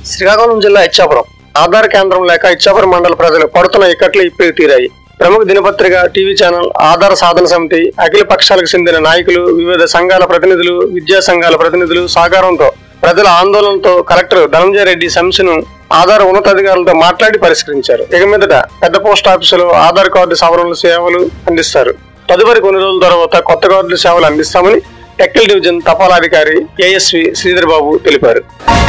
శ్రీకాకుళం జిల్లా ఇచ్చాపురం ఆధార్ కేంద్రం లేక ఇచ్చాపురం మండల ప్రజలు పడుతున్న ఇక్కట్లు ఇప్పి తీరాయి ప్రముఖ దినపత్రిక టీవీ ఛానల్ ఆధార్ సాధన సమితి అఖిల పక్షాలకు చెందిన నాయకులు వివిధ సంఘాల ప్రతినిధులు విద్యా సంఘాల ప్రతినిధులు సహకారంతో ప్రజల ఆందోళనతో కలెక్టర్ ధనంజయ రెడ్డి సమస్యను ఆధార్ ఉన్నతాధికారులతో మాట్లాడి పరిష్కరించారు ఇక మీదట పెద్ద పోస్ట్ ఆఫీసులో ఆధార్ కార్డు సవరణల సేవలు అందిస్తారు తదుపరి కొన్ని రోజుల తర్వాత కొత్త కార్డుల సేవలు అందిస్తామని టెక్కల్ డివిజన్ తపాలాధికారి ఏఎస్వి శ్రీధర్ బాబు తెలిపారు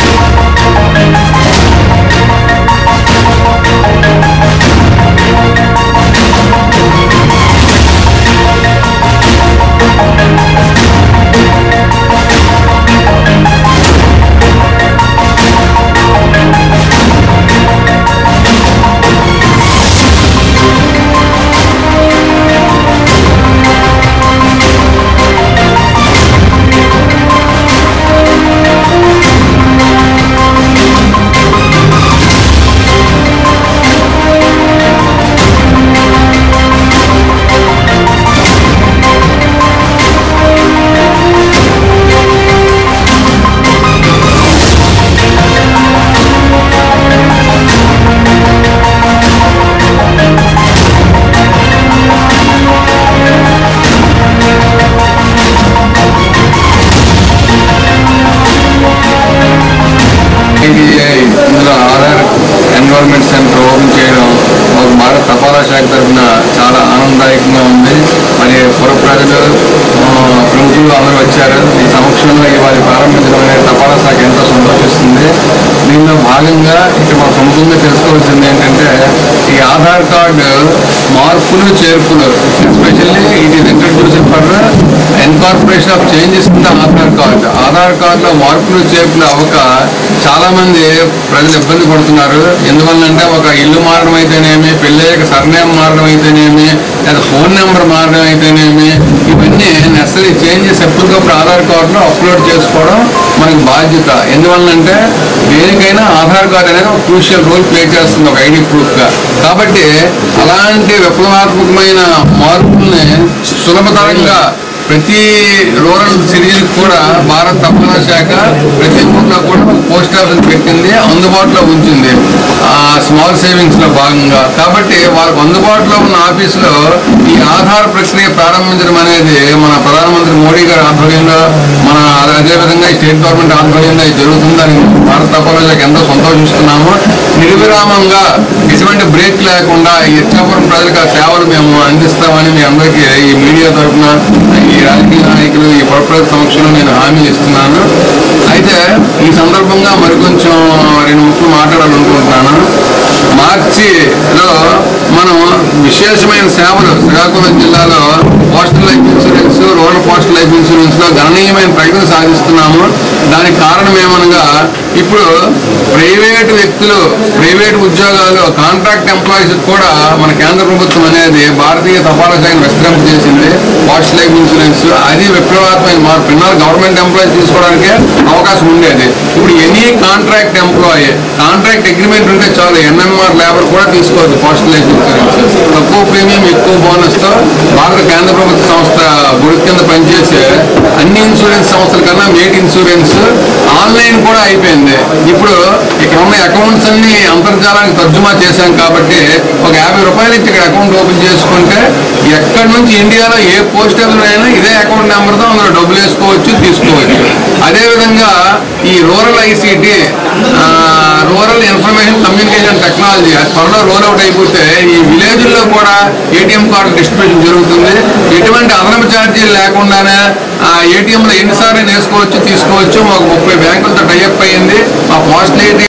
ఐటీఐ ఇందులో ఆధార్ ఎన్రోల్మెంట్ సెంటర్ ఓపెన్ చేయడం ఒక భారత తపాలా శాఖ తరఫున చాలా ఆనందదాయకంగా ఉంది మరి పుర ప్రజలు ఆ, ప్రముఖులు అందరూ వచ్చారు ఈ సమక్షంలో ఇవాళ ప్రారంభించడం అనేది తపాలా శాఖ ఎంతో సంతోషిస్తుంది దీనిలో భాగంగా ఇక్కడ మన ప్రముఖంగా తెలుసుకోవాల్సింది ఏంటంటే ఈ ఆధార్ కార్డు మార్పులు చేర్పులు especially it is introduced for incorporation of changes in the Aadhaar card Aadhaar కార్డులో మార్పులు చేర్పులు అవ్వక చాలా మంది ప్రజలు ఇబ్బంది పడుతున్నారు ఎందువల్లంటే ఒక ఇల్లు మారడం అయితేనేమి పెళ్ళయ్యాక సర్నేమ్ మారడం అయితేనేమి లేదా ఫోన్ నెంబర్ మారడం అయితేనేమి ఇవన్నీ నెసరీ చేంజెస్ ఎప్పటికప్పుడు ఆధార్ కార్డులో అప్లోడ్ చేసుకోవడం మనకి బాధ్యత ఎందువల్లంటే దేనికైనా ఆధార్ కార్డు అనేది ఒక క్రూషియల్ రోల్ ప్లే చేస్తుంది ఒక ఐడి ప్రూఫ్గా కాబట్టి అలాంటి విప్లవాత్మకమైన మార్పుల్ని సులభతరంగా ప్రతి రూరల్ సిటిజన్ కూడా భారత తపాలా శాఖ ప్రతి ఊర్లో కూడా ఒక పోస్ట్ ఆఫీస్ పెట్టింది అందుబాటులో ఉంచింది ఆ స్మాల్ సేవింగ్స్ లో భాగంగా కాబట్టి వాళ్ళకు అందుబాటులో ఉన్న ఆఫీసులో ఈ ఆధార్ ప్రక్రియ ప్రారంభించడం అనేది మన ప్రధానమంత్రి మోడీ గారి ఆధ్వర్యంలో మన అదేవిధంగా ఈ స్టేట్ గవర్నమెంట్ ఆధ్వర్యంలో ఇది జరుగుతుందని భారత తపాలా శాఖ ఎంతో సంతోషిస్తున్నాము నిర్విరామంగా ఎటువంటి బ్రేక్ లేకుండా ఈ ఇచ్చాపురం ప్రజలకు ఆ సేవలు మేము అందిస్తామని మీ అందరికీ ఈ మీడియా తరఫున ఈ రాజకీయ నాయకులు ఈ పురప్రజల సమక్షంలో నేను హామీ ఇస్తున్నాను అయితే ఈ సందర్భంగా మరికొంచెం రెండు ముక్కలు మాట్లాడాలనుకుంటున్నాను మార్చిలో మనం విశేషమైన సేవలు శ్రీకాకుళం జిల్లాలో postal life insurance rural postal life insurance లో గణనీయమైన ప్రగతి సాధిస్తున్నాము దానికి కారణం ఏమనగా ఇప్పుడు ప్రైవేట్ వ్యక్తులు ప్రైవేట్ ఉద్యోగాలు కాంట్రాక్ట్ ఎంప్లాయీస్ కూడా మన కేంద్ర ప్రభుత్వం అనేది భారతీయ తపాలా శాఖను విస్తరింప చేసింది పోస్టల్ లైఫ్ ఇన్సూరెన్స్ అది విప్లవాత్మక మార్పు ఇన్నాళ్ళు గవర్నమెంట్ ఎంప్లాయీస్ తీసుకోవడానికి అవకాశం ఉండేది ఇప్పుడు any contract employee contract agreement ఉంటే చాలు ఎన్ఎంఆర్ లేబర్ కూడా తీసుకోవచ్చు పోస్టల్ లైఫ్ ఇన్సూరెన్స్ తక్కువ ప్రీమియం ఎక్కువ బోనస్ తో భారత కేంద్ర ప్రభుత్వ సంస్థ గుడి కింద పనిచేసే అన్ని ఇన్సూరెన్స్ సంస్థల కన్నా మేట్ ఇన్సూరెన్స్ ఆన్లైన్ కూడా అయిపోయింది ఇప్పుడు ఇక్కడ ఉన్న అకౌంట్స్ అన్ని అంతర్జాలానికి తర్జుమా చేశాం కాబట్టి ఒక యాభై రూపాయలు ఇచ్చి ఇక్కడ అకౌంట్ ఓపెన్ చేసుకుంటే ఎక్కడి నుంచి ఇండియాలో ఏ పోస్ట్ ఆఫీస్ అయినా ఇదే అకౌంట్ నెంబర్తో అందులో డబ్బులు వేసుకోవచ్చు తీసుకోవచ్చు అదేవిధంగా ఈ rural ICT rural information communication technology అది త్వరలో రోల్ అవుట్ అయిపోతే ఈ విలేజ్లో కూడా ఏటీఎం కార్డు డిస్ట్రిబ్యూషన్ జరుగుతుంది ఎటువంటి అదనపు ఛార్జీలు లేకుండానే ఆ ఏటీఎంలో ఎన్నిసార్లు వేసుకోవచ్చు తీసుకోవచ్చు మాకు ముప్పై బ్యాంకులతో టైఅప్ అయ్యింది మా పోస్టల్ ఏటీఎం